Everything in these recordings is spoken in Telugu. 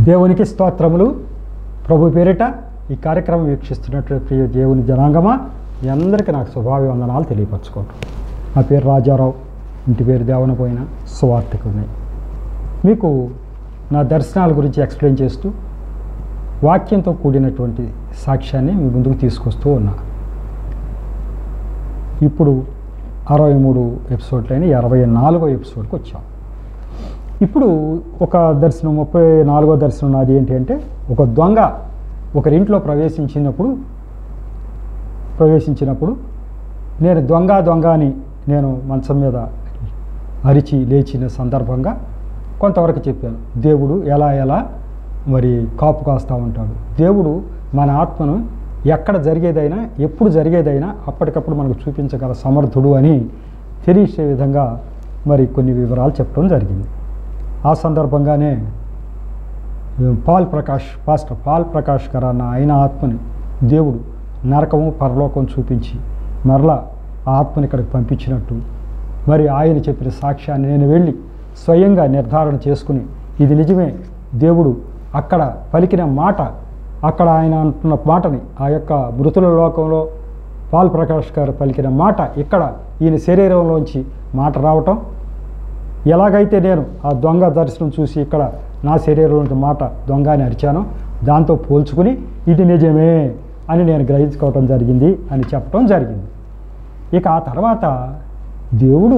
దేవునికి స్తోత్రములు ప్రభు పేరిట ఈ కార్యక్రమం వీక్షిస్తున్నటువంటి ప్రియ దేవుని జనాంగమా మీ అందరికీ నాకు శుభాభివందనాలు తెలియపరచుకోండి నా పేరు రాజారావు ఇంటి పేరు దేవనపోయిన సువార్థికుడిని మీకు నా దర్శనాల గురించి ఎక్స్ప్లెయిన్ చేస్తూ వాక్యంతో కూడినటువంటి సాక్ష్యాన్ని మీ ముందుకు తీసుకొస్తూ ఉన్నా ఇప్పుడు అరవై మూడు ఎపిసోడ్లైన ఇరవై నాలుగో ఎపిసోడ్కి వచ్చాం ఇప్పుడు ఒక దర్శనం ముప్పై నాలుగో దర్శనం నాది ఏంటి అంటే ఒక దొంగ ఒకరింట్లో ప్రవేశించినప్పుడు ప్రవేశించినప్పుడు నేను దొంగ దొంగ అని నేను మంచం మీద అరిచి లేచిన సందర్భంగా కొంతవరకు చెప్పాను దేవుడు ఎలా ఎలా మరి కాపు కాస్తూ ఉంటాడు దేవుడు మన ఆత్మను ఎక్కడ జరిగేదైనా ఎప్పుడు జరిగేదైనా అప్పటికప్పుడు మనకు చూపించగల సమర్థుడు అని తెలిసే విధంగా మరి కొన్ని వివరాలు చెప్పడం జరిగింది ఆ సందర్భంగానే Paul Prakash pastor Paul Prakash garu అన్న ఆయన ఆత్మని దేవుడు నరకము పరలోకం చూపించి మరలా ఆ ఆత్మని ఇక్కడికి పంపించినట్టు మరి ఆయన చెప్పిన సాక్ష్యాన్ని నేను వెళ్ళి స్వయంగా నిర్ధారణ చేసుకుని ఇది నిజమే దేవుడు అక్కడ పలికిన మాట అక్కడ ఆయన అంటున్న మాటని ఆ యొక్క మృతుల లోకంలో పాల్ ప్రకాష్ గారు పలికిన మాట ఇక్కడ ఈయన శరీరంలోంచి మాట రావటం ఎలాగైతే నేను ఆ దొంగ దర్శనం చూసి ఇక్కడ నా శరీరంలోని మాట దొంగ అని అరిచానో దాంతో పోల్చుకుని ఇది నిజమే అని నేను గ్రహించుకోవటం జరిగింది అని చెప్పడం జరిగింది ఇక ఆ తర్వాత దేవుడు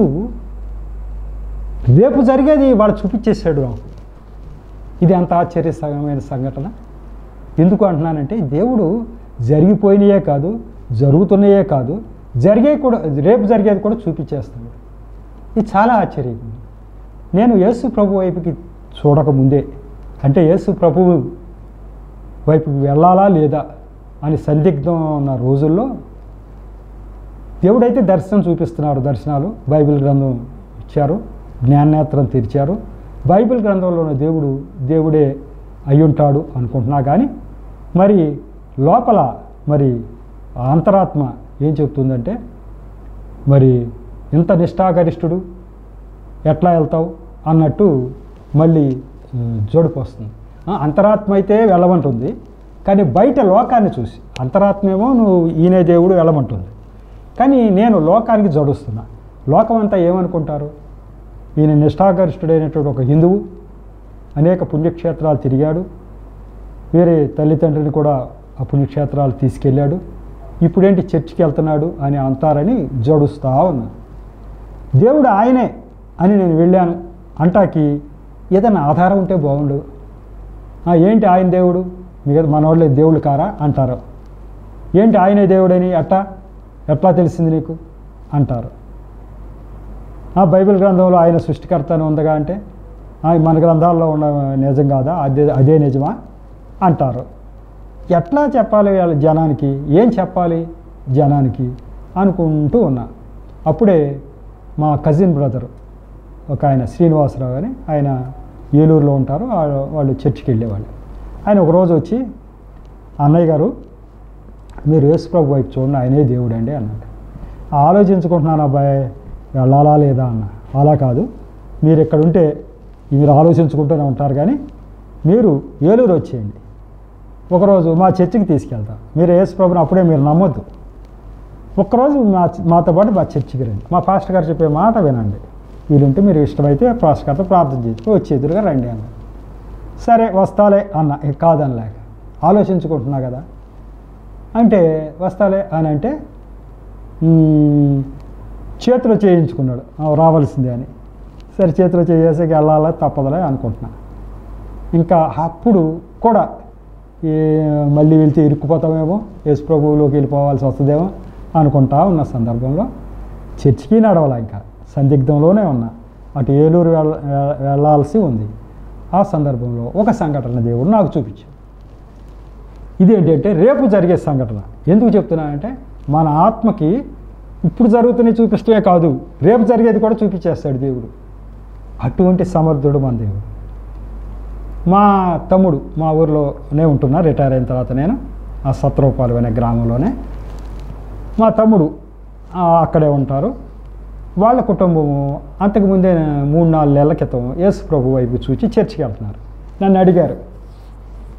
రేపు జరిగేది వాడు చూపించేశాడు నాకు. ఇది అంత ఆశ్చర్యకరమైన సంఘటన ఎందుకు అంటున్నానంటే దేవుడు జరిగిపోయినయే కాదు జరుగుతున్నాయే కాదు జరిగే కూడా రేపు జరిగేది కూడా చూపించేస్తాడు ఇది చాలా ఆశ్చర్యం నేను యేసు ప్రభు వైపుకి చూడకముందే అంటే యేసు ప్రభువు వైపుకి వెళ్ళాలా లేదా అని సందిగ్ధం ఉన్న రోజుల్లో దేవుడైతే దర్శనం చూపిస్తున్నారు దర్శనాలు బైబిల్ గ్రంథం ఇచ్చారు జ్ఞానేత్రం తెరిచారు బైబిల్ గ్రంథంలో ఉన్న దేవుడు దేవుడే అయ్యుంటాడు అనుకుంటున్నా కానీ మరి లోపల మరి ఆ అంతరాత్మ ఏం చెప్తుందంటే మరి ఇంత నిష్ఠాగరిష్ఠుడు ఎట్లా వెళ్తావు అన్నట్టు మళ్ళీ ఉమ్, జోడుపు వస్తుంది ఆ, అంతరాత్మ అయితే వెళ్ళమంటుంది కానీ బయట లోకాన్ని చూసి అంతరాత్మ ఏమో నువ్వు ఈయనే దేవుడు వెళ్ళమంటుంది కానీ నేను లోకానికి జడుస్తున్నా లోకం అంతా ఏమనుకుంటారు ఈయన నిష్ఠాగరిష్ఠుడైనటువంటి ఒక హిందువు అనేక పుణ్యక్షేత్రాలు తిరిగాడు వేరే తల్లిదండ్రిని కూడా ఆ పుణ్యక్షేత్రాలు తీసుకెళ్ళాడు ఇప్పుడేంటి చర్చికి వెళ్తున్నాడు అని అంటారని జడుస్తూ ఉన్నా దేవుడు ఆయనే అని నేను వెళ్ళాను అంటాకి ఏదైనా ఆధారం ఉంటే బాగుండు "ఆ, ఏంటి ఆయన దేవుడు మిగతా మన వాళ్ళే దేవుళ్ళు కారా అంటారు ఏంటి ఆయనే దేవుడని అట్టా ఎట్లా తెలిసింది నీకు అంటారు ఆ బైబిల్ గ్రంథంలో ఆయన సృష్టికర్త అని ఉందిగా అంటే "ఆ, మన గ్రంథాల్లో ఉన్న నిజం కాదా అదే అదే నిజమా అంటారు ఎట్లా చెప్పాలి వాళ్ళ జనానికి ఏం చెప్పాలి జనానికి అనుకుంటూ ఉన్నా అప్పుడే మా కజిన్ బ్రదర్ ఒక ఆయన శ్రీనివాసరావు అని ఆయన ఏలూరులో ఉంటారు ఆ- వాళ్ళు చర్చికి వెళ్ళేవాళ్ళు ఆయన ఒకరోజు వచ్చి అన్నయ్య గారు మీరు యేసుప్రభు వైపు చూడండి ఆయనే దేవుడు అండి అన్నాడు ఆలోచించుకుంటున్నాను అబ్బాయి వెళ్ళాలా లేదా అన్న అలా కాదు మీరు ఇక్కడ ఉంటే మీరు ఆలోచించుకుంటూనే ఉంటారు కానీ మీరు ఏలూరు వచ్చేయండి ఒకరోజు మా చర్చికి తీసుకెళ్తాం మీరు యేసుప్రభుని అప్పుడే మీరు నమ్మొద్దు ఒక్కరోజు మా మాతో పాటు మా చర్చికి రండి మా పాస్టర్ గారు చెప్పే మాట వినండి వీలుంటే మీరు ఇష్టమైతే పాస్టర్ గారితో ప్రార్థన చేసి వచ్చి ఎదురుగా రండి అన్న సరే వస్తాలే అన్న ఇక కాదనలేక ఆలోచించుకుంటున్నా కదా అంటే వస్తాలే అని అంటే "మ్మ్, చేతిలో చేయించుకున్నాడు "ఆ, రావాల్సిందే అని సరే చేతిలో చేసేకి వెళ్ళాలా తప్పదులే అనుకుంటున్నా ఇంకా అప్పుడు కూడా ఏ మళ్ళీ వెళ్తే ఇరుక్కుపోతామేమో యేసు ప్రభువులోకి వెళ్ళిపోవాల్సి వస్తుందేమో అనుకుంటా ఉన్న సందర్భంలో చర్చికి నడవాలా ఇంకా సందిగ్ధంలోనే ఉన్నా అటు ఏలూరు వెళ్ళ వెళ్ళాల్సి ఉంది ఆ సందర్భంలో ఒక సంఘటన దేవుడు నాకు చూపించాడు ఇదేంటంటే రేపు జరిగే సంఘటన ఎందుకు చెప్తున్నానంటే మన ఆత్మకి ఇప్పుడు జరుగుతున్నాయి చూపిస్తే కాదు రేపు జరిగేది కూడా చూపించేస్తాడు దేవుడు అటువంటి సమర్థుడు మన దేవుడు మా తమ్ముడు మా ఊర్లోనే ఉంటున్నా రిటైర్ అయిన తర్వాత నేను ఆ సత్రూపాలు అనే గ్రామంలోనే మా తమ్ముడు ఆ, అక్కడే ఉంటారు వాళ్ళ కుటుంబము అంతకుముందే మూడు నాలుగు నెలల క్రితం యేసు ప్రభు వైపు చూచి చర్చికి వెళ్తున్నారు నన్ను అడిగారు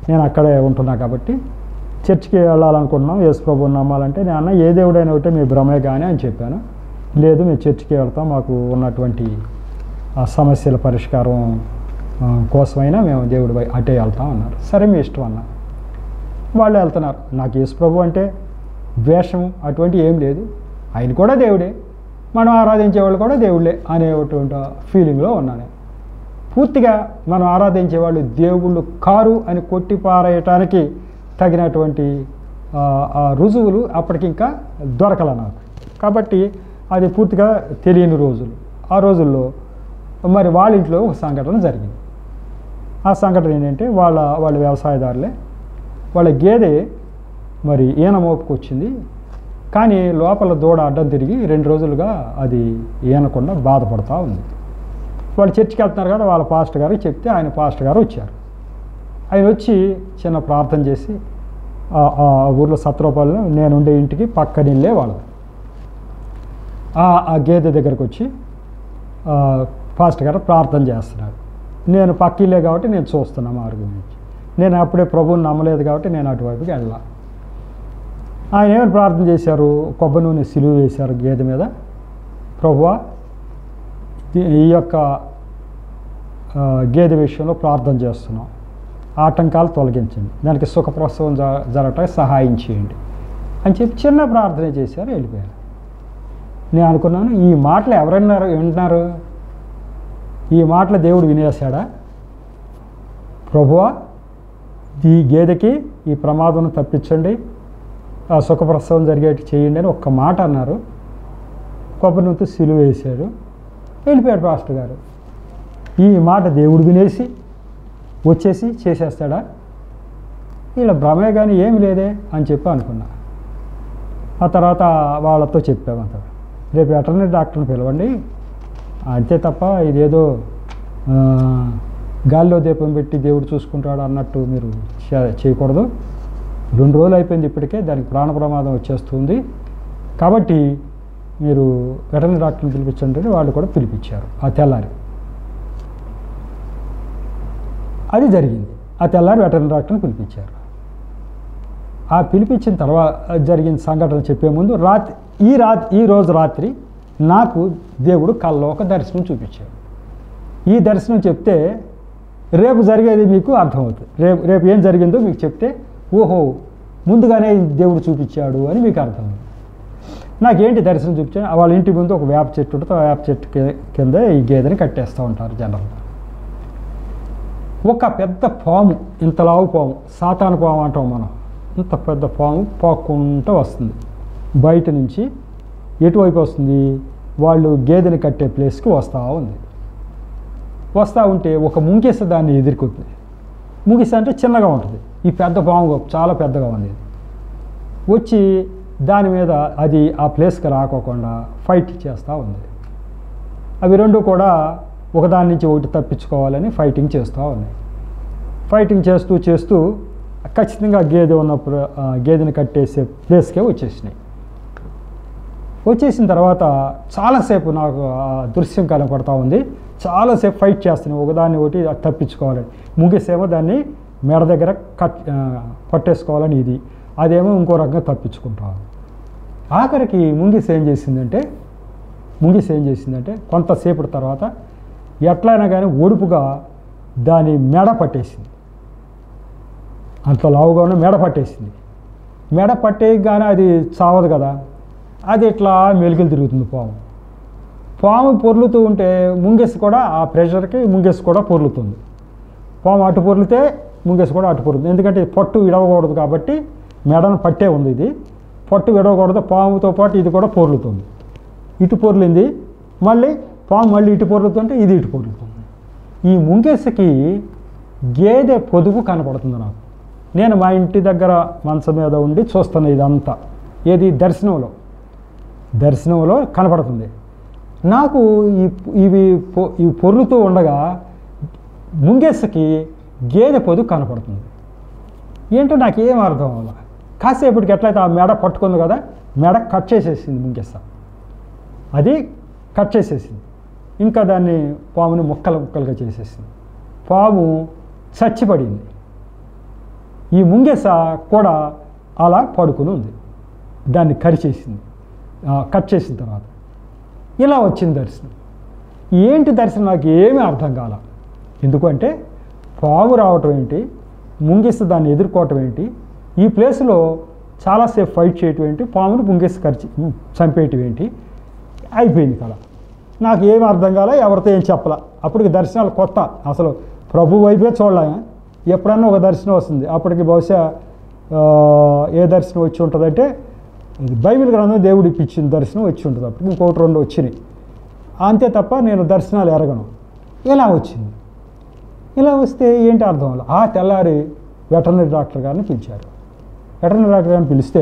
నేను అక్కడే ఉంటున్నా కాబట్టి చర్చికి వెళ్ళాలనుకుంటున్నాం యేసు ప్రభుని నమ్మాలంటే నేను అన్న ఏ దేవుడైనా ఒకటే మీ భ్రమే కానీ అని చెప్పాను లేదు మేము చర్చికి వెళ్తాం మాకు ఉన్నటువంటి ఆ సమస్యల పరిష్కారం ఆ, కోసమైనా మేము దేవుడి వై- అటే వెళ్తాం అన్నారు సరే మీ ఇష్టం అన్నా వాళ్ళు వెళ్తున్నారు నాకు యేసు ప్రభు అంటే ద్వేషం అటువంటి ఏం లేదు ఆయన కూడా దేవుడే మనం ఆరాధించే వాళ్ళు కూడా దేవుళ్ళే అనేటువంటి ఫీలింగ్లో ఉన్నాను పూర్తిగా మనం ఆరాధించే వాళ్ళు దేవుళ్ళు కారు అని కొట్టి పారేయటానికి తగినటువంటి ఆ, ఆ రుజువులు అప్పటికి ఇంకా దొరకల నాకు కాబట్టి అది పూర్తిగా తెలియని రోజులు ఆ రోజుల్లో మరి వాళ్ళ ఇంట్లో ఒక సంఘటన జరిగింది ఆ సంఘటన ఏంటంటే వాళ్ళ వాళ్ళ వ్యవసాయదారులే వాళ్ళ గేదె మరి ఈన మోపుకు వచ్చింది కానీ లోపల దూడ అడ్డం తిరిగి రెండు రోజులుగా అది ఈనకుండా బాధపడతా ఉంది వాళ్ళు చర్చికి వెళ్తున్నారు కదా వాళ్ళ పాస్టర్ గారికి చెప్తే ఆయన పాస్టర్ గారు వచ్చారు ఆయన వచ్చి చిన్న ప్రార్థన చేసి ఆ- ఆ ఊర్లో సత్రూపాల్లో నేను ఉండే ఇంటికి పక్కన ఇల్లే వాళ్ళు ఆ గేదె దగ్గరకు వచ్చి ఆ, పాస్టర్ గారు ప్రార్థన చేస్తున్నాడు నేను పక్క ఇల్లే కాబట్టి నేను చూస్తున్నా మార్గం నుంచి నేను అప్పుడే ప్రభువుని నమ్మలేదు కాబట్టి నేను అటువైపుకి వెళ్ళా ఆయన ఏమైనా ప్రార్థన చేశారు కొబ్బరి నూనె సిలువ వేశారు గేదె మీద ప్రభువా ఈ- ఈ యొక్క ఆ, గేదె విషయంలో ప్రార్థన చేస్తున్నాం ఆటంకాలు తొలగించండి దానికి సుఖప్రసవం జ జరగటానికి సహాయం చేయండి అని చెప్పి చిన్న ప్రార్థన చేశారు వెళ్ళిపోయారు నేను అనుకున్నాను ఈ మాటలు ఎవరన్నారు వింటున్నారు ఈ మాటలు దేవుడు వినేశాడా ప్రభువా ఈ గేదెకి ఈ ప్రమాదం తప్పించండి ఆ సుఖప్రసవం జరిగేట్టు చేయండి అని ఒక్క మాట అన్నారు కొబ్బరి నూనెతో సిలువ వేశాడు వెళ్ళిపోయాడు పాస్టర్ గారు ఈ మాట దేవుడు వినేసి వచ్చేసి చేసేస్తాడా వీళ్ళ భ్రమే కానీ ఏమి లేదే అని చెప్పి అనుకున్నా ఆ తర్వాత వాళ్ళతో చెప్పామంత రేపు వెటర్నరీ డాక్టర్ని పిలవండి అంతే తప్ప ఇదేదో ఆ, గాల్లో దీపం పెట్టి దేవుడు చూసుకుంటాడు అన్నట్టు మీరు చే- చేయకూడదు రెండు రోజులు అయిపోయింది ఇప్పటికే దానికి ప్రాణ ప్రమాదం వచ్చేస్తుంది కాబట్టి మీరు వెటర్నరీ డాక్టర్ని పిలిపించండి అని వాళ్ళు కూడా పిలిపించారు ఆ తెల్లారి అది జరిగింది ఆ తెల్లారి వెటర్నరీ డాక్టర్ని పిలిపించారు ఆ పిలిపించిన తర్వాత జరిగిన సంఘటన చెప్పే ముందు రాత్రి ఈ రాత్రి ఈ రోజు రాత్రి నాకు దేవుడు కల్లో ఒక దర్శనం చూపించాడు ఈ దర్శనం చెప్తే రేపు జరిగేది మీకు అర్థమవుతుంది రేపు రేపు ఏం జరిగిందో మీకు చెప్తే ఓహో ముందుగానే ఈ దేవుడు చూపించాడు అని మీకు అర్థమవుతుంది నాకేంటి దర్శనం చూపించాడు వాళ్ళ ఇంటి ముందు ఒక వేప చెట్టు ఉంటుంది ఆ వేప చెట్టు కి- కింద ఈ గేదెని కట్టేస్తూ ఉంటారు జనరల్గా ఒక పెద్ద పాము ఇంత లావు పాము సాతాను పాము అంటాం మనం ఇంత పెద్ద పాము పాక్కుంటూ వస్తుంది బయట నుంచి ఎటువైపు వస్తుంది వాళ్ళు గేదెని కట్టే ప్లేస్కి వస్తూ ఉంది వస్తూ ఉంటే ఒక ముంగిస దాన్ని ఎదుర్కొంది ముంగిస అంటే చిన్నగా ఉంటుంది ఈ పెద్ద పాము చాలా పెద్దగా ఉంది ఇది. వచ్చి దాని మీద అది ఆ ప్లేస్కి రాకోకుండా ఫైట్ చేస్తూ ఉంది అవి రెండు కూడా ఒకదాని నుంచి ఒకటి తప్పించుకోవాలని ఫైటింగ్ చేస్తూ ఉన్నాయి ఫైటింగ్ చేస్తూ చేస్తూ ఖచ్చితంగా గేదె ఉన్నప్పుడు ఆ, గేదెని కట్టేసే ప్లేస్కే వచ్చేసినాయి వచ్చేసిన తర్వాత చాలాసేపు నాకు ఆ దృశ్యం కనపడతా ఉంది చాలాసేపు ఫైట్ చేస్తున్నాయి ఒకదాన్ని ఒకటి తప్పించుకోవాలని ముగిసేమో దాన్ని మెడ దగ్గర కట్ ఆ, పట్టేసుకోవాలని ఇది అదేమో ఇంకో రకంగా తప్పించుకుంటా ఉంది ఆఖరికి ముంగిస్ ఏం చేసిందంటే ముంగిస్ ఏం చేసిందంటే కొంతసేపటి తర్వాత ఎట్లయినా కానీ ఒడుపుగా దాని మెడ పట్టేసింది అంత లావుగా ఉన్న మెడ పట్టేసింది మెడ పట్టేయగానే అది చావదు కదా అది ఇట్లా మెలికలు తిరుగుతుంది పాము పాము పొర్లుతూ ఉంటే ముంగెస్ కూడా ఆ ప్రెషర్కి ముంగెస్ కూడా పొర్లుతుంది పాము అటు పొర్లితే ముంగెస్ కూడా అటు పొర్లుతుంది ఎందుకంటే పట్టు విడవకూడదు కాబట్టి మెడను పట్టే ఉంది ఇది పట్టు విడవకూడదు పాముతో పాటు ఇది కూడా పొర్లుతుంది ఇటు పొర్లింది మళ్ళీ పాము మళ్ళీ ఇటు పొర్లుతుంటే ఇది ఇటు పొర్లుతుంది ఈ ముంగెస్కి గేదె పొదుగు కనపడుతుంది నాకు నేను మా ఇంటి దగ్గర మంచం మీద ఉండి చూస్తున్నా ఇదంతా ఏది దర్శనంలో దర్శనంలో కనపడుతుంది నాకు ఈ ఇవి పొ- ఇవి పొర్లుతూ ఉండగా ముంగెస్కి గేదె పొదుగు కనపడుతుంది ఏంటో నాకు ఏం అర్థం అవ్వాలి కాసేపటికి ఎట్లయితే ఆ మెడ పట్టుకుంది కదా మెడ కట్ చేసేసింది ముంగెస్స అది కట్ చేసేసింది ఇంకా దాన్ని పాముని ముక్కలు ముక్కలుగా చేసేసింది పాము చచ్చిపడింది ఈ ముంగెస కూడా అలా పడుకుని ఉంది దాన్ని కరిచేసింది ఆ, కట్ చేసిన తర్వాత ఇలా వచ్చింది దర్శనం ఏంటి దర్శనం నాకు ఏమీ అర్థం కాల ఎందుకంటే పాము రావటం ఏంటి ముంగిస దాన్ని ఎదుర్కోవటం ఏంటి ఈ ప్లేస్లో చాలాసేపు ఫైట్ చేయటం ఏంటి పామును ముంగిస కరిచి చంపేయటం ఏంటి అయిపోయింది కళ నాకు ఏం అర్థం కాలే ఎవరితో ఏం చెప్పలా అప్పటికి దర్శనాలు కొత్త అసలు ప్రభు వైపే చూడలే ఎప్పుడన్నా ఒక దర్శనం వస్తుంది అప్పటికి బహుశా ఆ, ఏ దర్శనం వచ్చి ఉంటుందంటే ఇది బైబిల్ గ్రంథం దేవుడు ఇప్పించిన దర్శనం వచ్చి ఉంటుంది అప్పుడు ఇంకొకటి రెండు వచ్చినాయి అంతే తప్ప నేను దర్శనాలు ఎరగను ఇలా వచ్చింది ఇలా వస్తే ఏంటి అర్థం అవ్వాలి ఆ తెల్లారి వెటర్నరీ డాక్టర్ గారిని పిలిచారు వెటర్నరీ డాక్టర్ గారిని పిలిస్తే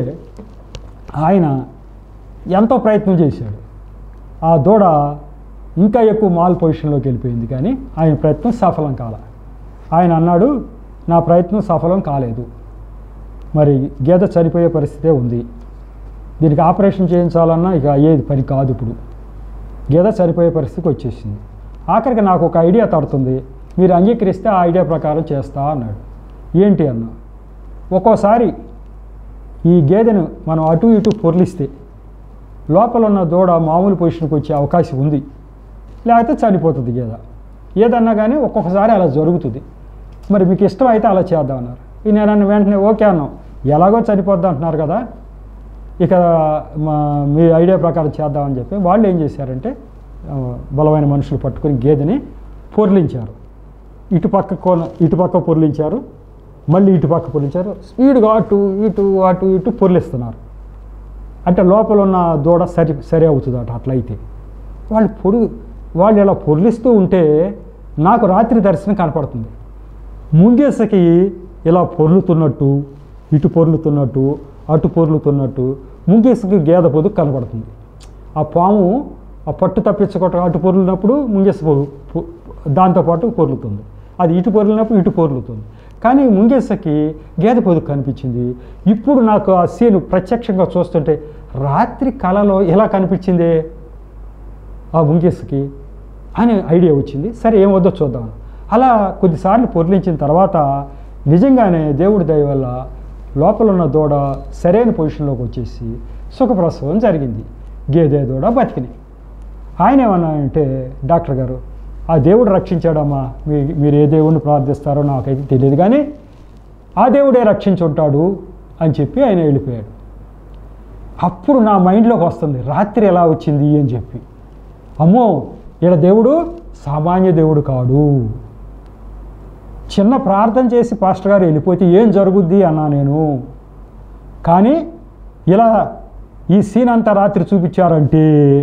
ఆయన ఎంతో ప్రయత్నం చేశాడు ఆ దూడ ఇంకా ఎక్కువ మాల్ పొజిషన్లోకి వెళ్ళిపోయింది కానీ ఆయన ప్రయత్నం సఫలం కాల ఆయన అన్నాడు నా ప్రయత్నం సఫలం కాలేదు మరి గేదె చనిపోయే పరిస్థితే ఉంది దీనికి ఆపరేషన్ చేయించాలన్నా ఇక అయ్యేది పని కాదు ఇప్పుడు గేదె చనిపోయే పరిస్థితికి వచ్చేసింది ఆఖరికి నాకు ఒక ఐడియా తడుతుంది మీరు అంగీకరిస్తే ఆ ఐడియా ప్రకారం చేస్తా అన్నాడు ఏంటి అన్న ఒక్కోసారి ఈ గేదెను మనం అటు ఇటు పొర్లిస్తే లోపల ఉన్న దూడ మామూలు పొజిషన్కి వచ్చే అవకాశం ఉంది లేకపోతే చనిపోతుంది గేదె ఏదన్నా కానీ ఒక్కొక్కసారి అలా జరుగుతుంది మరి మీకు ఇష్టం అయితే అలా చేద్దాం అన్నారు ఈ నేను వెంటనే ఓకే అన్నాం ఎలాగో చనిపోద్ది అంటున్నారు కదా ఇక మా మీ ఐడియా ప్రకారం చేద్దామని చెప్పి వాళ్ళు ఏం చేశారంటే ఆ, బలమైన మనుషులు పట్టుకుని గేదెని పొర్లించారు ఇటు పక్క కోన ఇటు పక్క పొర్లించారు మళ్ళీ ఇటు పక్క పొర్లించారు స్పీడ్గా అటు ఇటు అటు ఇటు పొర్లిస్తున్నారు అంటే లోపల ఉన్న దూడ సరి సరి అవుతుంది అట అట్లయితే వాళ్ళు పొడు వాళ్ళు ఇలా పొర్లిస్తూ ఉంటే నాకు రాత్రి దర్శనం కనపడుతుంది ముంగేసకి ఇలా పొర్లుతున్నట్టు ఇటు పొర్లుతున్నట్టు అటు పొర్లుతున్నట్టు ముంగేసకి గేదె పొదు కనపడుతుంది ఆ పాము ఆ పట్టు తప్పించుకోవటం అటు పొర్లినప్పుడు ముంగేస పొ- పొ- దాంతోపాటు పొర్లుతుంది అది ఇటు పొర్లినప్పుడు ఇటు పొర్లుతుంది కానీ ముంగేసకి గేదె పొదు కనిపించింది ఇప్పుడు నాకు ఆ సీన్ ప్రత్యక్షంగా చూస్తుంటే రాత్రి కళలో ఎలా కనిపించిందే ఆ ముంగేసుకి అనే ఐడియా వచ్చింది సరే ఏం వద్దో చూద్దాం అలా కొద్దిసార్లు పొర్లించిన తర్వాత నిజంగానే దేవుడి దయ వల్ల లోపల ఉన్న దూడ సరైన పొజిషన్లోకి వచ్చేసి సుఖప్రసవం జరిగింది గేదె దూడ బతికినాయి ఆయన ఏమన్నా అంటే డాక్టర్ గారు ఆ దేవుడు రక్షించాడమ్మా మీ మీరు ఏ దేవుడిని ప్రార్థిస్తారో నాకైతే తెలియదు కానీ ఆ దేవుడే రక్షించుంటాడు అని చెప్పి ఆయన వెళ్ళిపోయాడు అప్పుడు నా మైండ్లోకి వస్తుంది రాత్రి ఎలా వచ్చింది అని చెప్పి అమ్మో ఈడ దేవుడు సామాన్య దేవుడు కాడు చిన్న ప్రార్థన చేసి పాస్టర్ గారు వెళ్ళిపోతే ఏం జరుగుద్ది అన్నా నేను కానీ ఇలా ఈ సీన్ అంతా రాత్రి చూపించారంటే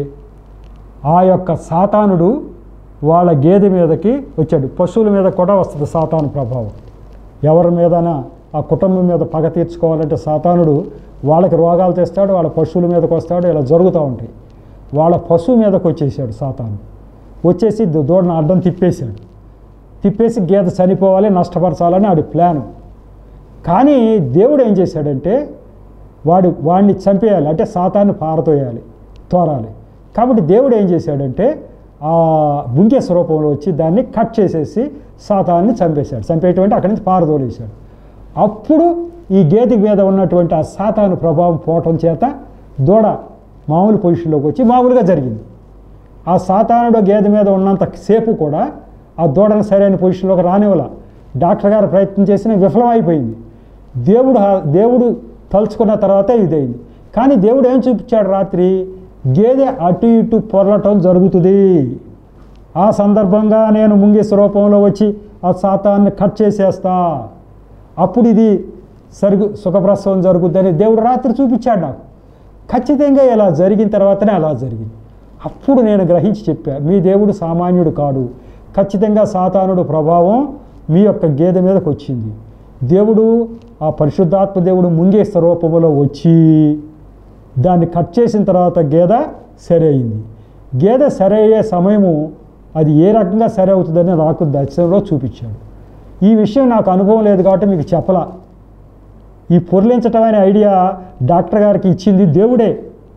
ఆ యొక్క సాతానుడు వాళ్ళ గేదె మీదకి వచ్చాడు పశువుల మీద కూడా వస్తుంది సాతాను ప్రభావం ఎవరి మీదనా ఆ కుటుంబం మీద పగ తీర్చుకోవాలంటే సాతానుడు వాళ్ళకి రోగాలు తెస్తాడు వాళ్ళ పశువుల మీదకి వస్తాడు ఇలా జరుగుతూ ఉంటాయి వాళ్ళ పశువు మీదకి వచ్చేసాడు సాతాను వచ్చేసి దు- దూడను అడ్డం తిప్పేశాడు తిప్పేసి గీత చనిపోవాలి నష్టపరచాలని ఆడి ప్లాను కానీ దేవుడు ఏం చేశాడంటే వాడు వాడిని చంపేయాలి అంటే సాతాన్ని పారతోయాలి తోరాలి కాబట్టి దేవుడు ఏం చేశాడంటే ఆ బుంగే స్వరూపంలో వచ్చి దాన్ని కట్ చేసేసి సాతాన్ని చంపేశాడు చంపేటువంటి అక్కడి నుంచి పారదోలేశాడు అప్పుడు ఈ గేదె మీద ఉన్నటువంటి ఆ సాతాను ప్రభావం పోవటం చేత దూడ మామూలు పొజిషన్లోకి వచ్చి మామూలుగా జరిగింది ఆ సాతానుడు గేదె మీద ఉన్నంత సేపు కూడా ఆ దూడను సరైన పొజిషన్లోకి రానివ్వాల డాక్టర్ గారు ప్రయత్నం చేసినా విఫలమైపోయింది దేవుడు హా- దేవుడు తలుచుకున్న తర్వాతే ఇదైంది కానీ దేవుడు ఏం చూపించాడు రాత్రి గేదె అటు ఇటు పొరలటం జరుగుతుంది ఆ సందర్భంగా నేను ముంగి స్వరూపంలో వచ్చి ఆ సాతాన్ని కట్ చేసేస్తా అప్పుడు ఇది సరుగు సుఖప్రసవం జరుగుద్దని దేవుడు రాత్రి చూపించాడు నాకు ఖచ్చితంగా ఇలా జరిగిన తర్వాతనే అలా జరిగింది అప్పుడు నేను గ్రహించి చెప్పా మీ దేవుడు సామాన్యుడు కాడు ఖచ్చితంగా సాతానుడు ప్రభావం మీ యొక్క గేదె మీదకి వచ్చింది దేవుడు ఆ పరిశుద్ధాత్మ దేవుడు ముంగే స్వరూపంలో వచ్చి దాన్ని కట్ చేసిన తర్వాత గేదె సరి అయింది గేదె సరి అయ్యే సమయము అది ఏ రకంగా సరి అవుతుందని నాకు దర్శనంలో చూపించాడు ఈ విషయం నాకు అనుభవం లేదు కాబట్టి మీకు చెప్పలా ఈ పొర్లించటం అనే ఐడియా డాక్టర్ గారికి ఇచ్చింది దేవుడే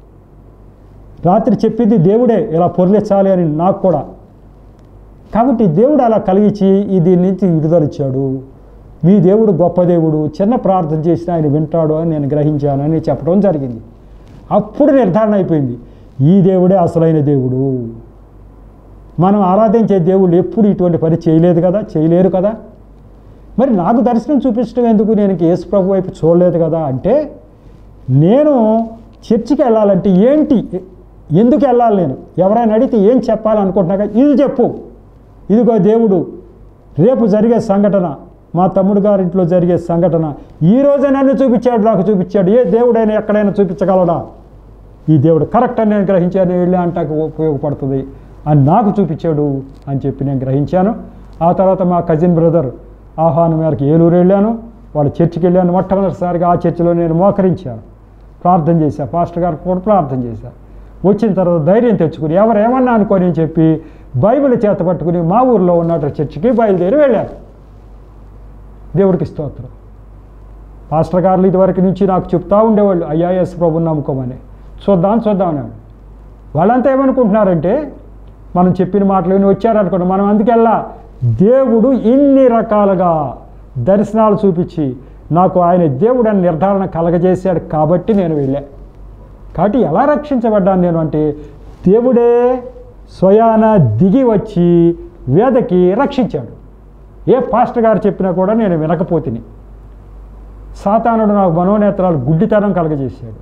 రాత్రి చెప్పింది దేవుడే ఇలా పొర్లించాలి అని నాకు కూడా కాబట్టి దేవుడు అలా కలిగించి ఈ దీని నుంచి విడుదల ఇచ్చాడు మీ దేవుడు గొప్ప దేవుడు చిన్న ప్రార్థన చేసినా ఆయన వింటాడు అని నేను గ్రహించాను అని చెప్పడం జరిగింది అప్పుడు నిర్ధారణ అయిపోయింది ఈ దేవుడే అసలైన దేవుడు మనం ఆరాధించే దేవుళ్ళు ఎప్పుడు ఇటువంటి పని చేయలేదు కదా చేయలేరు కదా మరి నాకు దర్శనం చూపించడం ఎందుకు నేను ఇంక యేసు ప్రభు వైపు చూడలేదు కదా అంటే నేను చర్చికి వెళ్ళాలంటే ఏంటి ఎందుకు వెళ్ళాలి నేను ఎవరైనా అడిగితే ఏం చెప్పాలనుకుంటున్నాక ఇది చెప్పు ఇదిగో దేవుడు రేపు జరిగే సంఘటన మా తమ్ముడు గారింట్లో జరిగే సంఘటన ఈ రోజే నన్ను చూపించాడు నాకు చూపించాడు ఏ దేవుడైనా ఎక్కడైనా చూపించగలడా ఈ దేవుడు కరెక్ట్ అని నేను గ్రహించాను వెళ్ళి అంటాకు ఉపయోగపడుతుంది అని నాకు చూపించాడు అని చెప్పి నేను గ్రహించాను ఆ తర్వాత మా కజిన్ బ్రదర్ ఆహ్వానం మేరకు ఏలూరు వెళ్ళాను వాళ్ళ చర్చికి వెళ్ళాను మొట్టమొదటిసారిగా ఆ చర్చిలో నేను మోకరించాను ప్రార్థన చేశా పాస్టర్ గారు కూడా ప్రార్థన చేశా వచ్చిన తర్వాత ధైర్యం తెచ్చుకుని ఎవరు ఏమన్నా అనుకొని అని చెప్పి బైబిల్ చేత పట్టుకుని మా ఊర్లో ఉన్నట్టు చర్చికి బయలుదేరి వెళ్ళాను దేవుడికి స్తోత్రం పాస్టర్ గారులు ఇదివరకు నుంచి నాకు చెప్తా ఉండేవాళ్ళు ఐఆర్ఎస్ ప్రభుని నమ్ముకోమని చూద్దాం చూద్దాం అన్నాడు వాళ్ళంతా ఏమనుకుంటున్నారంటే మనం చెప్పిన మాటలు విని వచ్చారనుకోండి మనం అందుకెళ్ళా దేవుడు ఇన్ని రకాలుగా దర్శనాలు చూపించి నాకు ఆయన దేవుడు అని నిర్ధారణ కలగజేశాడు కాబట్టి నేను వెళ్ళా కాబట్టి ఎలా రక్షించబడ్డాను నేను అంటే దేవుడే స్వయాన దిగి వచ్చి వేదకి రక్షించాడు ఏ పాస్టర్ గారు చెప్పినా కూడా నేను వినకపోతిని సాతానుడు నాకు మనోనేత్రాలు గుడ్డితనం కలగజేశాడు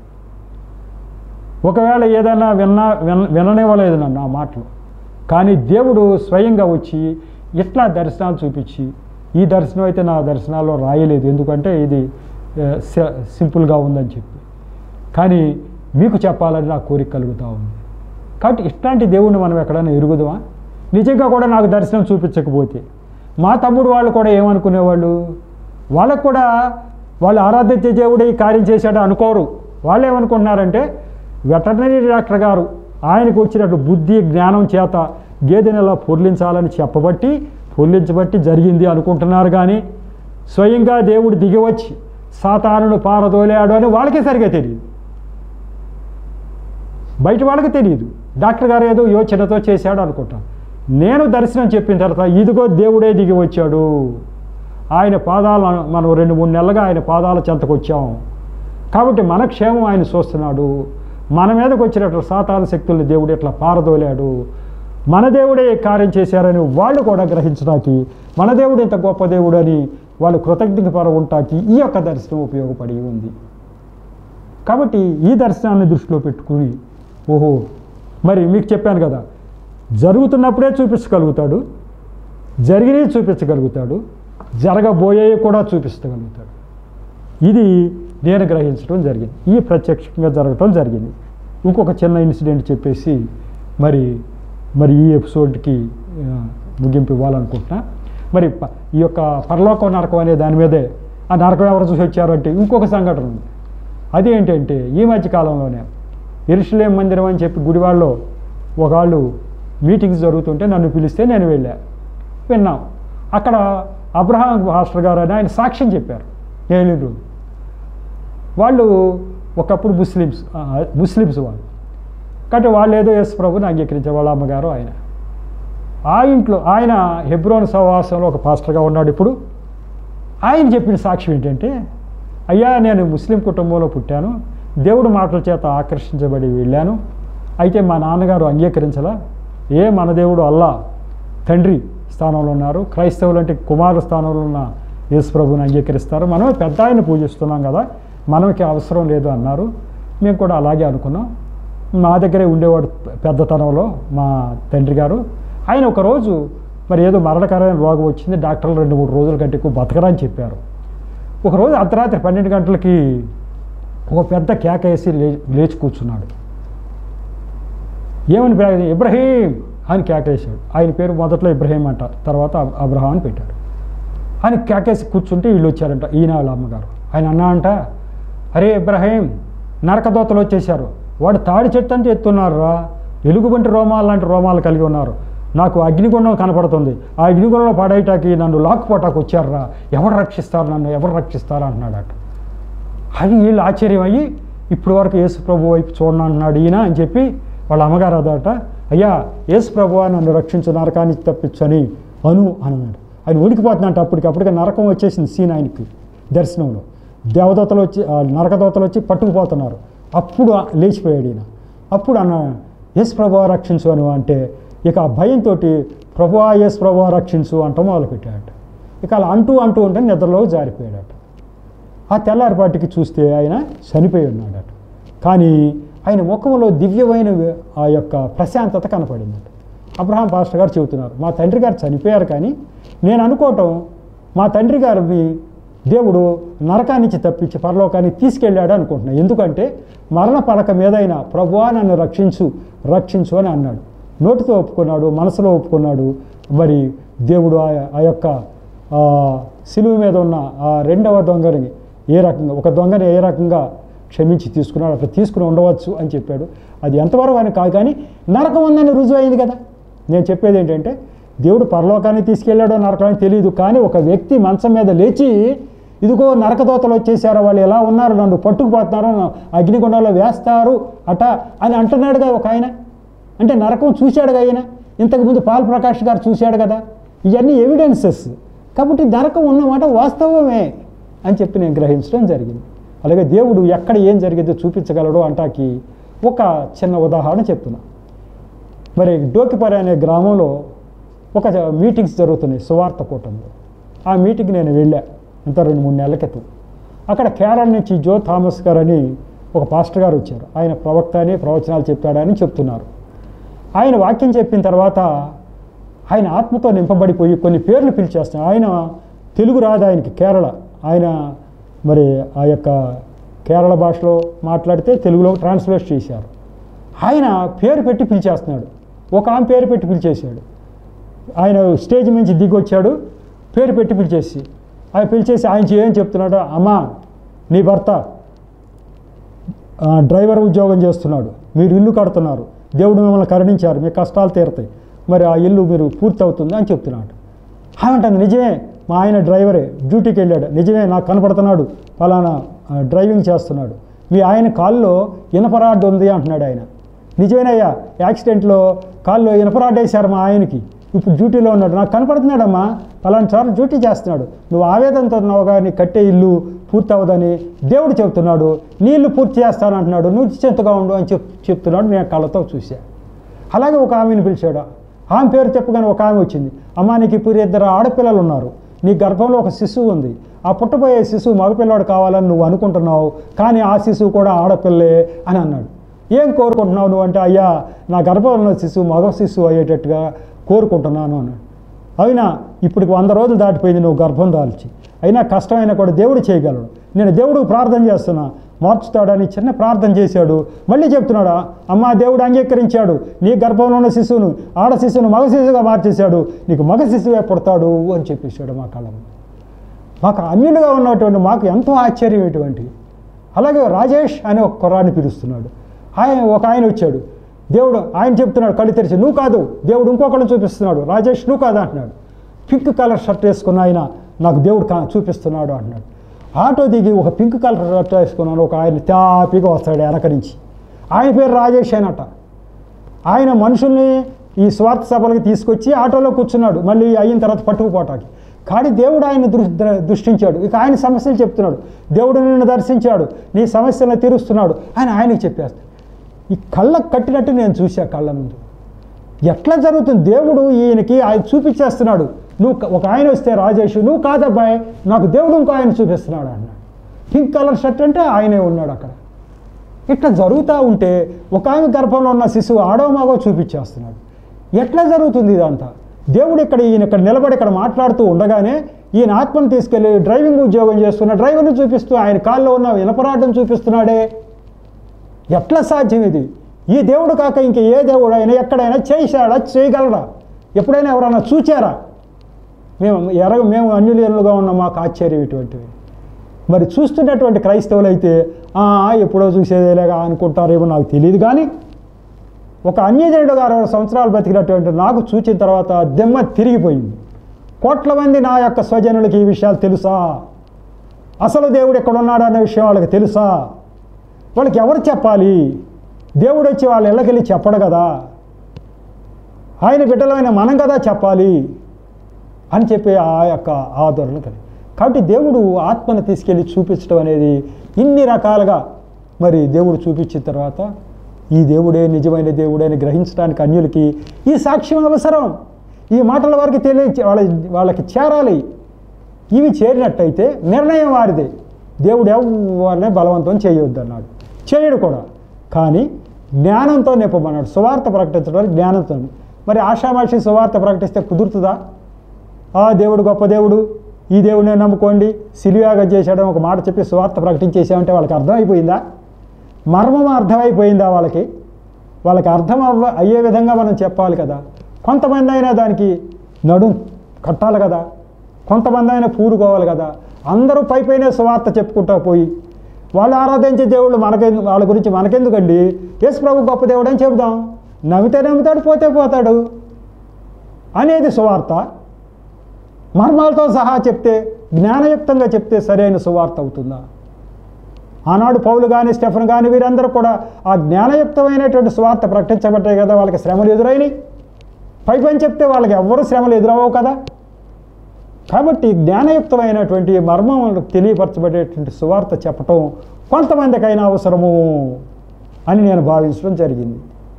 ఒకవేళ ఏదైనా విన్నా విన విననివ్వలేదు నన్ను ఆ మాటలు కానీ దేవుడు స్వయంగా వచ్చి ఇట్లా దర్శనాలు చూపించి ఈ దర్శనం అయితే నా దర్శనాల్లో రాయలేదు ఎందుకంటే ఇది ఆ, సి- సింపుల్గా ఉందని చెప్పి కానీ మీకు చెప్పాలని నా కోరిక కలుగుతూ ఉంది కాబట్టి ఇట్లాంటి దేవుణ్ణి మనం ఎక్కడైనా ఎరుగుదామా నిజంగా కూడా నాకు దర్శనం చూపించకపోతే మా తమ్ముడు వాళ్ళు కూడా ఏమనుకునేవాళ్ళు వాళ్ళకు కూడా వాళ్ళు ఆరాధించే దేవుడే ఈ కార్యం చేశాడు అనుకోరు వాళ్ళు ఏమనుకుంటున్నారంటే వెటర్నరీ డాక్టర్ గారు ఆయనకు వచ్చినట్టు బుద్ధి జ్ఞానం చేత గేదెని ఎలా పొర్లించాలని చెప్పబట్టి పొర్లించబట్టి జరిగింది అనుకుంటున్నారు కానీ స్వయంగా దేవుడు దిగివచ్చి సాతానును పారదోలాడు అని వాళ్ళకే సరిగా తెలియదు బయట వాళ్ళకి తెలియదు డాక్టర్ గారు ఏదో యోచనతో చేశాడు అనుకుంటాం నేను దర్శనం చెప్పిన తర్వాత ఇదిగో దేవుడే దిగి వచ్చాడు ఆయన పాదాలు మనం రెండు మూడు నెలలుగా ఆయన పాదాల చెంతకు వచ్చాం కాబట్టి మన క్షేమం ఆయన చూస్తున్నాడు మన మీదకి వచ్చినట్లు సాతాన శక్తుల్ని దేవుడు ఇట్లా పారదోలాడు మన దేవుడే ఈ కార్యం చేశారని వాళ్ళు కూడా గ్రహించడానికి మన దేవుడు ఇంత గొప్ప దేవుడు అని వాళ్ళు కృతజ్ఞత పర ఉంటాకి ఈ యొక్క దర్శనం ఉపయోగపడి ఉంది కాబట్టి ఈ దర్శనాన్ని దృష్టిలో పెట్టుకుని ఓహో మరి మీకు చెప్పాను కదా జరుగుతున్నప్పుడే చూపించగలుగుతాడు జరిగినవి చూపించగలుగుతాడు జరగబోయేవి కూడా చూపించగలుగుతాడు ఇది నేను గ్రహించడం జరిగింది ఈ ప్రత్యక్షంగా జరగటం జరిగింది ఇంకొక చిన్న ఇన్సిడెంట్ చెప్పేసి మరి మరి ఈ ఎపిసోడ్కి ఆ, ముగింపు ఇవ్వాలనుకుంటున్నా మరి ప- ఈ యొక్క పరలోకం నరకం అనే దాని మీదే ఆ నరకం ఎవరు చూసి వచ్చారు అంటే ఇంకొక సంఘటన ఉంది అదేంటంటే ఈ మధ్య కాలంలోనే ఎరుషులేం మందిరం అని చెప్పి గుడివాడలో ఒకళ్ళు మీటింగ్స్ జరుగుతుంటే నన్ను పిలిస్తే నేను వెళ్ళా విన్నాం అక్కడ అబ్రహాం మాస్టర్ గారు అని ఆయన సాక్ష్యం చెప్పారు నేను రోజు వాళ్ళు ఒకప్పుడు ముస్లిమ్స్ ఆ, ముస్లిమ్స్ వాళ్ళు కాబట్టి వాళ్ళు ఏదో యేసు ప్రభుని అంగీకరించారు వాళ్ళ అమ్మగారు ఆయన ఆ ఇంట్లో ఆయన హెబ్రోన్ సహవాసంలో ఒక పాస్టర్గా ఉన్నాడు ఇప్పుడు ఆయన చెప్పిన సాక్ష్యం ఏంటంటే అయ్యా నేను ముస్లిం కుటుంబంలో పుట్టాను దేవుడు మాటల చేత ఆకర్షించబడి వెళ్ళాను అయితే మా నాన్నగారు అంగీకరించలా ఏ మన దేవుడు అల్లా తండ్రి స్థానంలో ఉన్నారు క్రైస్తవులు అంటే కుమారు స్థానంలో ఉన్న యేసు ప్రభుని అంగీకరిస్తారు మనమే పెద్ద ఆయన పూజిస్తున్నాం కదా మనకి అవసరం లేదు అన్నారు మేము కూడా అలాగే అనుకున్నాం మా దగ్గరే ఉండేవాడు పెద్దతనంలో మా తండ్రి గారు ఆయన ఒకరోజు మరి ఏదో మరణకరమైన రోగం వచ్చింది డాక్టర్లు రెండు మూడు రోజుల కంటే ఎక్కువ బతకరని చెప్పారు ఒకరోజు అర్ధరాత్రి పన్నెండు గంటలకి ఒక పెద్ద కేక వేసి లే లేచి కూర్చున్నాడు ఏమని ప్రా- ఇబ్రహీం అని కేకేశాడు ఆయన పేరు మొదట్లో ఇబ్రహీం అంట తర్వాత అబ్- అబ్రహాం అని పెట్టాడు ఆయన కేకేసి కూర్చుంటే వీళ్ళు వచ్చారంట ఈయన వాళ్ళ అమ్మగారు ఆయన అన్నా అంట అరే ఇబ్రహీం నరకదోతలు వచ్చేసారు వాడు తాడి చెట్టు అంటే ఎత్తున్నారు రా ఎలుగుబంటి రోమాలు లాంటి రోమాలు కలిగి ఉన్నారు నాకు అగ్నిగుండం కనపడుతుంది ఆ అగ్నిగుండంలో పడేయటానికి నన్ను లాక్కుపోటాకు వచ్చారా ఎవరు రక్షిస్తారు నన్ను ఎవరు రక్షిస్తారు అంటున్నాడట అది వీళ్ళు ఆశ్చర్యం అయ్యి ఇప్పుడు వరకు యేసు ప్రభు వైపు చూడండి అంటున్నాడు ఈయన అని చెప్పి వాళ్ళ అమ్మగారు అదట అయ్యా యేసు ప్రభు నన్ను రక్షించు నరకానికి తప్పించని అను అన్నాడు ఆయన ఉడికిపోతున్నట్టు అప్పటికప్పటికే నరకం వచ్చేసింది సీన్ ఆయనకి దర్శనంలో దేవదూతలు వచ్చి ఆ నరకదూతలు వచ్చి పట్టుకుపోతున్నారు అప్పుడు ఆ- లేచిపోయాడు ఈయన అప్పుడు అన్న ఎస్ ప్రభు రక్షించు అని అంటే ఇక ఆ భయంతో ప్రభువా ఎస్ ప్రభు రక్షించు అంట మొదలుపెట్టాడట ఇక అలా అంటూ అంటూ ఉంటే నిద్రలో జారిపోయాడట ఆ తెల్లారిపాటికి చూస్తే ఆయన చనిపోయి ఉన్నాడట కానీ ఆయన ముఖంలో దివ్యమైన ఆ యొక్క ప్రశాంతత కనపడిందట అబ్రహాం పాస్టర్ గారు చెబుతున్నారు మా తండ్రి గారు చనిపోయారు కానీ నేను అనుకోవటం మా తండ్రి గారిని దేవుడు నరకానికి తప్పించి పరలోకానికి తీసుకెళ్ళాడు అనుకుంటున్నాను ఎందుకంటే మరణ పలక మీదైనా ప్రభువా నన్ను రక్షించు రక్షించు అని అన్నాడు నోటితో ఒప్పుకున్నాడు మనసులో ఒప్పుకున్నాడు మరి దేవుడు ఆ ఆ యొక్క ఆ సిలువ మీద ఉన్న ఆ రెండవ దొంగని ఏ రకంగా ఒక దొంగని ఏ రకంగా క్షమించి తీసుకున్నాడు అట్లా తీసుకుని ఉండవచ్చు అని చెప్పాడు అది ఎంతవరకు అని కాదు కానీ నరకం ఉందని రుజువు అయింది కదా నేను చెప్పేది ఏంటంటే దేవుడు పరలోకాన్ని తీసుకెళ్ళాడో నరకాన్ని తెలియదు కానీ ఒక వ్యక్తి మంచం మీద లేచి ఇదిగో నరకదోతలు వచ్చేసారు వాళ్ళు ఎలా ఉన్నారు నన్ను పట్టుకుపోతున్నారు అగ్నిగుండంలో వేస్తారు అట అని అంటున్నాడుగా ఒక ఆయన అంటే నరకం చూశాడు ఆయన ఇంతకుముందు పాల్ ప్రకాష్ గారు చూశాడు కదా ఇవన్నీ ఎవిడెన్సెస్ కాబట్టి నరకం ఉన్నమాట వాస్తవమే అని చెప్పి నేను గ్రహించడం జరిగింది అలాగే దేవుడు ఎక్కడ ఏం జరిగిందో చూపించగలడు అంటాకి ఒక చిన్న ఉదాహరణ చెప్తున్నా మరి డోకిపరి అనే గ్రామంలో ఒక మీటింగ్స్ జరుగుతున్నాయి సువార్త కూటంలో ఆ మీటింగ్ నేను వెళ్ళా ఇంత రెండు మూడు నెలల క్రితం అక్కడ కేరళ నుంచి జో థామస్ గారు అని ఒక పాస్టర్ గారు వచ్చారు ఆయన ప్రవక్త అని ప్రవచనాలు చెప్పాడని చెప్తున్నారు ఆయన వాక్యం చెప్పిన తర్వాత ఆయన ఆత్మతో నింపబడిపోయి కొన్ని పేర్లు పిలిచేస్తున్నాయి ఆయన తెలుగు రాదు ఆయనకి కేరళ ఆయన మరి ఆ యొక్క కేరళ భాషలో మాట్లాడితే తెలుగులో ట్రాన్స్లేట్ చేశారు ఆయన పేరు పెట్టి పిలిచేస్తున్నాడు ఒక ఆమె పేరు పెట్టి పిలిచేశాడు ఆయన స్టేజ్ నుంచి దిగి వచ్చాడు పేరు పెట్టి పిలిచేసి ఆయన పిలిచేసి ఆయన ఏం చెప్తున్నాడు అమ్మా నీ భర్త ఆ, డ్రైవర్ ఉద్యోగం చేస్తున్నాడు మీరు ఇల్లు కడుతున్నారు దేవుడు మిమ్మల్ని కరుణించారు మీ కష్టాలు తీరుతాయి మరి ఆ ఇల్లు మీరు పూర్తి అవుతుంది అని చెప్తున్నాడు ఏమంటుంది నిజమే మా ఆయన డ్రైవరే డ్యూటీకి వెళ్ళాడు నిజమే నాకు కనపడుతున్నాడు ఫలానా ఆ, డ్రైవింగ్ చేస్తున్నాడు మీ ఆయన కాల్లో ఇనపరాడ్ ఉంది అంటున్నాడు ఆయన నిజమేనయ్యా యాక్సిడెంట్లో కాల్లో ఇనపరాడ్ వేశారు మా ఆయనకి ఇప్పుడు డ్యూటీలో ఉన్నాడు నాకు కనపడుతున్నాడమ్మా ఫలానా సార్లు డ్యూటీ చేస్తున్నాడు నువ్వు ఆవేదనతో ఉన్నావుగా నీ కట్టే ఇల్లు పూర్తి అవ్వదని దేవుడు చెప్తున్నాడు నీ ఇల్లు పూర్తి చేస్తాను అంటున్నాడు నువ్వు నిశ్చింతగా ఉండు అని చెప్ చెప్తున్నాడు నేను కళ్ళతో చూశా అలాగే ఒక ఆమెను పిలిచాడు ఆమె పేరు చెప్పగానే ఒక ఆమె వచ్చింది అమ్మా నీకు ఇప్పుడు ఇద్దరు ఆడపిల్లలు ఉన్నారు నీ గర్భంలో ఒక శిశువు ఉంది ఆ పుట్టబోయే శిశువు మగపిల్లవాడు కావాలని నువ్వు అనుకుంటున్నావు కానీ ఆ శిశువు కూడా ఆడపిల్లే అని అన్నాడు ఏం కోరుకుంటున్నావు నువ్వు అంటే అయ్యా నా గర్భంలో ఉన్న శిశువు మగ శిశువు అయ్యేటట్టుగా కోరుకుంటున్నాను అన్నాడు అయినా ఇప్పటికి వంద రోజులు దాటిపోయింది నువ్వు గర్భం దాల్చి అయినా కష్టమైనా కూడా దేవుడు చేయగలడు నేను దేవుడికి ప్రార్థన చేస్తున్నా మార్చుతాడని చిన్న ప్రార్థన చేశాడు మళ్ళీ చెప్తున్నాడా అమ్మా దేవుడు అంగీకరించాడు నీ గర్భంలో ఉన్న శిశువును ఆడ శిశువును మగ శిశువుగా మార్చేశాడు నీకు మగ శిశువే పుడతాడు అని చెప్పేశాడు మా కళ్ళ ముందు. మాకు అన్యులుగా ఉన్నటువంటి మాకు ఎంతో ఆశ్చర్యం ఇటువంటి అలాగే రాజేష్ అనే ఒక కుర్రాన్ని పిలుస్తున్నాడు ఆయన ఒక ఆయన వచ్చాడు దేవుడు ఆయన చెప్తున్నాడు కళ్ళు తెరిచి నువ్వు కాదు దేవుడు ఇంకొకరిని చూపిస్తున్నాడు రాజేష్ నువ్వు కాదు అంటున్నాడు పింక్ కలర్ షర్ట్ వేసుకున్న ఆయన నాకు దేవుడు కా చూపిస్తున్నాడు అంటున్నాడు ఆటో దిగి ఒక పింక్ కలర్ షర్ట్ వేసుకున్నాను ఒక ఆయన తాపిగా వస్తాడు వెనక నుంచి ఆయన పేరు రాజేష్ అయినట ఆయన మనుషుల్ని ఈ స్వార్థ సభలకు తీసుకొచ్చి ఆటోలో కూర్చున్నాడు మళ్ళీ అయిన తర్వాత పట్టుకుపోవటానికి కానీ దేవుడు ఆయన దృ దృ- దృష్టించాడు ఇక ఆయన సమస్యలు చెప్తున్నాడు దేవుడు నిన్ను దర్శించాడు నీ సమస్యలను తీరుస్తున్నాడు అని ఆయనకి చెప్పేస్తాడు ఈ కళ్ళకు కట్టినట్టు నేను చూసా కళ్ళ ముందు ఎట్లా జరుగుతుంది దేవుడు ఈయనకి ఆయన చూపించేస్తున్నాడు నువ్వు క- ఒక ఆయన వస్తే రాజేష్ నువ్వు కాదబ్బాయి నాకు దేవుడు ఇంకో ఆయన చూపిస్తున్నాడు అన్నాడు పింక్ కలర్ షర్ట్ అంటే ఆయనే ఉన్నాడు అక్కడ ఇట్లా జరుగుతూ ఉంటే ఒక ఆమె గర్భంలో ఉన్న శిశువు ఆడవ మగో చూపించేస్తున్నాడు ఎట్లా జరుగుతుంది ఇదంతా దేవుడు ఇక్కడ ఈయన ఇక్కడ నిలబడి ఇక్కడ మాట్లాడుతూ ఉండగానే ఈయన ఆత్మను తీసుకెళ్ళి డ్రైవింగ్ ఉద్యోగం చేస్తున్న డ్రైవర్ని చూపిస్తూ ఆయన కాల్లో ఉన్న వినపరాటం చూపిస్తున్నాడే ఎట్లా సాధ్యం ఇది ఈ దేవుడు కాక ఇంక ఏ దేవుడు అయినా ఎక్కడైనా చేశాడా చేయగలరా ఎప్పుడైనా ఎవరైనా చూచారా మేము ఎర మేము అన్యులీనులుగా ఉన్న మాకు ఆశ్చర్యం ఇటువంటివి మరి చూస్తున్నటువంటి క్రైస్తవులు అయితే "ఆ, ఎప్పుడో చూసేదేలేగా అనుకుంటారేమో నాకు తెలియదు కానీ ఒక అన్యజనుడుగా అరవై సంవత్సరాలు బతికినటువంటి నాకు చూచిన తర్వాత దెమ్మ తిరిగిపోయింది కోట్ల మంది నా యొక్క స్వజనులకి ఈ విషయాలు తెలుసా అసలు దేవుడు ఎక్కడ ఉన్నాడు అనే విషయం వాళ్ళకి తెలుసా వాళ్ళకి ఎవరు చెప్పాలి దేవుడు వచ్చి వాళ్ళ ఇళ్ళకెళ్ళి చెప్పడు కదా ఆయన బిడ్డలమైన మనం కదా చెప్పాలి అని చెప్పి ఆ యొక్క ఆదరణ కలిగి కాబట్టి దేవుడు ఆత్మను తీసుకెళ్ళి చూపించడం అనేది ఇన్ని రకాలుగా మరి దేవుడు చూపించిన తర్వాత ఈ దేవుడే నిజమైన దేవుడే అని గ్రహించడానికి అన్యులకి ఈ సాక్ష్యం అవసరం ఈ మాటల వారికి తెలియ వాళ్ళ వాళ్ళకి చేరాలి ఇవి చేరినట్టయితే నిర్ణయం వారిదే దేవుడు ఎవరినే బలవంతం చేయొద్దు అన్నాడు చేయడు కూడా కానీ జ్ఞానంతో నింపమన్నాడు సువార్త ప్రకటించడానికి జ్ఞానంతో మరి ఆషామాషి సువార్త ప్రకటిస్తే కుదురుతుందా ఆ దేవుడు గొప్ప దేవుడు ఈ దేవుడినే నమ్ముకోండి సిలియాగా చేశాడని ఒక మాట చెప్పి సువార్త ప్రకటించేసామంటే వాళ్ళకి అర్థమైపోయిందా మర్మం అర్థమైపోయిందా వాళ్ళకి వాళ్ళకి అర్థం అవ్వ అయ్యే విధంగా మనం చెప్పాలి కదా కొంతమంది అయినా దానికి నడుం కట్టాలి కదా కొంతమంది అయినా పూరుకోవాలి కదా అందరూ పై పైనే సువార్త చెప్పుకుంటా పోయి వాళ్ళు ఆరాధించే దేవుళ్ళు మనకెందు వాళ్ళ గురించి మనకెందుకండి యేసు ప్రభు గొప్ప దేవుడు అని చెబుదాం నమ్మితే నమ్ముతాడు పోతే పోతాడు అనేది సువార్త మర్మాలతో సహా చెప్తే జ్ఞానయుక్తంగా చెప్తే సరైన సువార్త అవుతుందా ఆనాడు పౌలు కానీ స్టెఫన్ కానీ వీరందరూ కూడా ఆ జ్ఞానయుక్తమైనటువంటి స్వార్థ ప్రకటించబట్టాయి కదా వాళ్ళకి శ్రమలు ఎదురైనవి పై పని చెప్తే వాళ్ళకి ఎవ్వరూ శ్రమలు ఎదురవవు కదా కాబట్టి జ్ఞానయుక్తమైనటువంటి మర్మం తెలియపరచబడేటువంటి సువార్త చెప్పటం కొంతమందికైనా అవసరము అని నేను భావించడం జరిగింది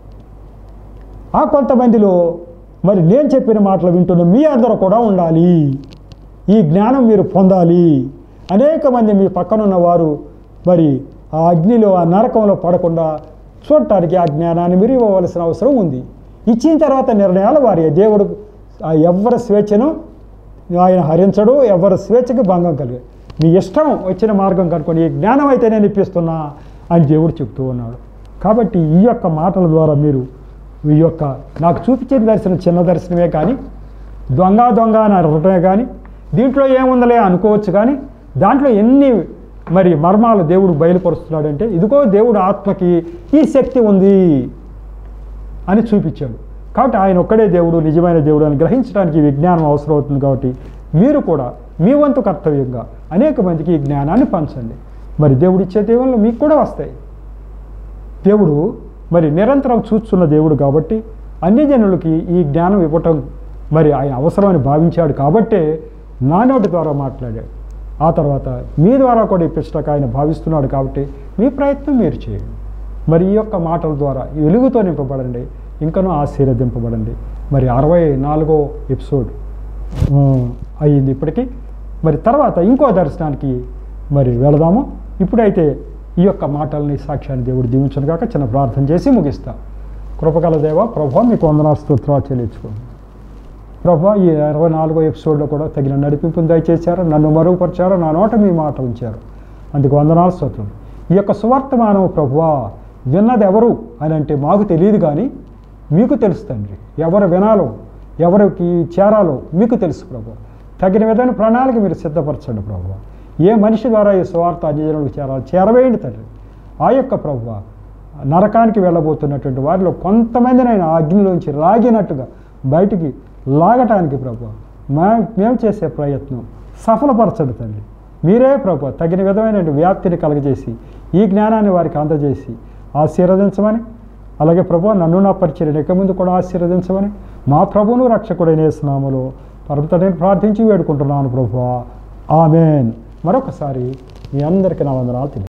ఆ కొంతమందిలో మరి నేను చెప్పిన మాటలు వింటున్న మీ అందరూ కూడా ఉండాలి ఈ జ్ఞానం మీరు పొందాలి అనేక మంది మీ పక్కనున్న వారు మరి ఆ అగ్నిలో ఆ నరకంలో పడకుండా చూడటానికి ఆ జ్ఞానాన్ని మీరు ఇవ్వవలసిన అవసరం ఉంది ఇచ్చిన తర్వాత నిర్ణయాలు వారి దేవుడు ఆ ఎవరి స్వేచ్ఛను ఆయన హరించడు ఎవరి స్వేచ్ఛకి భంగం కలిగి మీ ఇష్టం వచ్చిన మార్గం కనుక్కొని ఈ జ్ఞానం అయితే నేను ఇప్పిస్తున్నా అని దేవుడు చెప్తూ ఉన్నాడు కాబట్టి ఈ యొక్క మాటల ద్వారా మీరు ఈ యొక్క నాకు చూపించిన దర్శనం చిన్న దర్శనమే కానీ దొంగ దొంగ అని అరవటమే కానీ దీంట్లో ఏముందలే అనుకోవచ్చు కానీ దాంట్లో ఎన్ని మరి మర్మాలు దేవుడు బయలుపరుస్తున్నాడంటే ఇదిగో దేవుడు ఆత్మకి ఈ శక్తి ఉంది అని చూపించాడు కాబట్టి ఆయన ఒక్కడే దేవుడు నిజమైన దేవుడు అని గ్రహించడానికి ఈ విజ్ఞానం అవసరం అవుతుంది కాబట్టి మీరు కూడా మీ వంతు కర్తవ్యంగా అనేక మందికి ఈ జ్ఞానాన్ని పంచండి మరి దేవుడు ఇచ్చే దేవుళ్ళు మీకు కూడా వస్తాయి దేవుడు మరి నిరంతరం చూస్తున్న దేవుడు కాబట్టి అన్ని జనులకి ఈ జ్ఞానం ఇవ్వటం మరి ఆయన అవసరమని భావించాడు కాబట్టే నా నోటి ద్వారా మాట్లాడాడు ఆ తర్వాత మీ ద్వారా కూడా ఇప్పించడానికి ఆయన భావిస్తున్నాడు కాబట్టి మీ ప్రయత్నం మీరు చేయండి మరి ఈ యొక్క మాటల ద్వారా ఈ వెలుగుతో నింపబడండి ఇంకనూ ఆశీర్వదింపబడండి మరి అరవై నాలుగో ఎపిసోడ్ ఆ, అయ్యింది ఇప్పటికీ మరి తర్వాత ఇంకో దర్శనానికి మరి వెళదాము ఇప్పుడైతే ఈ యొక్క మాటల్ని సాక్ష్యాన్ని దేవుడు దీవించను కాక చిన్న ప్రార్థన చేసి ముగిస్తాం కృపగల దేవ ప్రభు మీకు వందనాలు స్తోత్రాలు చెల్లించుకోండి ప్రభు ఈ ఇరవై నాలుగో ఎపిసోడ్లో కూడా తగిన నడిపింపును దయచేశారు నన్ను మరుగుపరిచారు నా నోట మీ మాట ఉంచారు అందుకు వందనాలు స్తోత్రం ఈ యొక్క సువర్తమానం ప్రభువా విన్నది ఎవరు అని అంటే మాకు తెలియదు కానీ మీకు తెలుసు తండ్రి ఎవరు వినాలో ఎవరికి చేరాలో మీకు తెలుసు ప్రభు తగిన విధమైన ప్రణాళిక మీరు సిద్ధపరచండి ప్రభు ఏ మనిషి ద్వారా ఈ సువార్త అన్యజనులకు చేరాలి చేరవేయండి తండ్రి ఆ యొక్క ప్రభు నరకానికి వెళ్ళబోతున్నటువంటి వారిలో కొంతమందినైనా ఆ అగ్నిలోంచి లాగినట్టుగా బయటికి లాగటానికి ప్రభు మా మేము చేసే ప్రయత్నం సఫలపరచండి తండ్రి మీరే ప్రభు తగిన విధమైన వ్యాప్తిని కలగజేసి ఈ జ్ఞానాన్ని వారికి అందజేసి ఆశీర్వదించమని అలాగే ప్రభు నన్ను నా పరిచయం ఇక ముందు కూడా ఆశీర్వదించమని మా ప్రభువును రక్షకుడైన స్నాములో పరమతని ప్రార్థించి వేడుకుంటున్నాను ప్రభు ఆమెన్ మరొకసారి మీ అందరికీ నా వందనాలు తెలియజేస్తాను